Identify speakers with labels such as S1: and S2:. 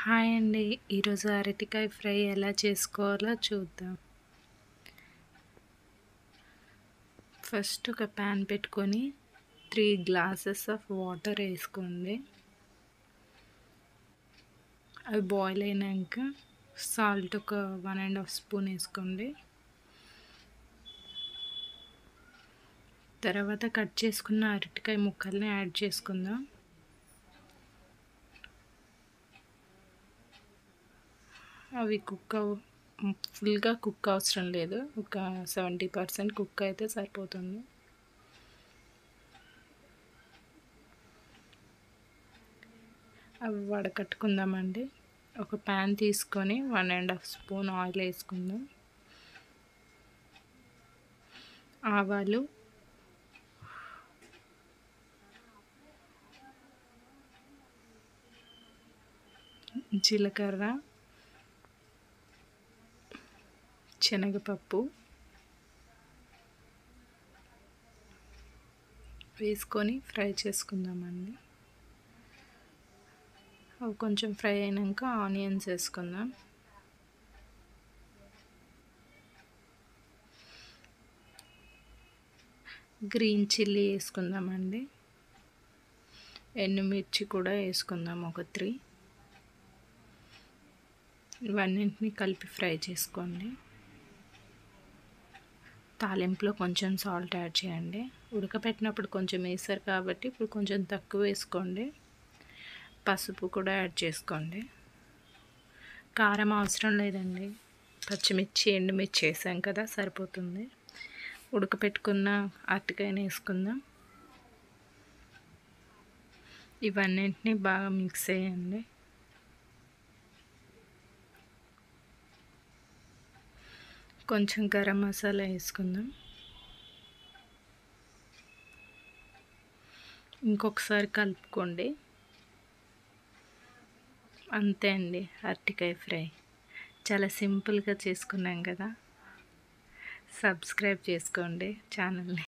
S1: hi అండి ఈరోజు అరటికాయ ఫ్రై ఎలా చేసుకోవాలో చూద్దాం ఫస్ట్ ఒక ప్యాన్ పెట్టుకొని త్రీ గ్లాసెస్ ఆఫ్ వాటర్ వేసుకోండి అవి బాయిల్ అయినాక సాల్ట్ ఒక వన్ అండ్ హాఫ్ స్పూన్ వేసుకోండి తర్వాత కట్ చేసుకున్న అరటికాయ ముక్కల్ని యాడ్ చేసుకుందాం అవి కుక్ ఫుల్గా కుక్ అవసరం లేదు ఒక సెవెంటీ పర్సెంట్ కుక్ అయితే సరిపోతుంది అవి వడకట్టుకుందామండి ఒక ప్యాన్ తీసుకొని one and half spoon oil వేసుకుందాం ఆవాలు జీలకర్ర శనగపప్పు వేసుకొని ఫ్రై చేసుకుందామండి అవి కొంచెం ఫ్రై అయినాక ఆనియన్స్ వేసుకుందాం గ్రీన్ చిల్లీ వేసుకుందామండి ఎండుమిర్చి కూడా వేసుకుందాం ఒక త్రీ ఇవన్నింటిని కలిపి ఫ్రై చేసుకోండి తాలింపులో కొంచెం సాల్ట్ యాడ్ చేయండి ఉడకపెట్టినప్పుడు కొంచెం వేసారు కాబట్టి ఇప్పుడు కొంచెం తక్కువ వేసుకోండి పసుపు కూడా యాడ్ చేసుకోండి కారం అవసరం లేదండి పచ్చిమిర్చి ఎండుమిర్చి వేసాం కదా సరిపోతుంది ఉడకపెట్టుకున్న అరటికాయని వేసుకుందాం ఇవన్నింటినీ బాగా మిక్స్ చేయండి కొంచెం గరం మసాలా వేసుకుందాం ఇంకొకసారి కలుపుకోండి అంతే అండి అరటికాయ ఫ్రై చాలా సింపుల్గా చేసుకున్నాం కదా సబ్స్క్రైబ్ చేసుకోండి ఛానల్ని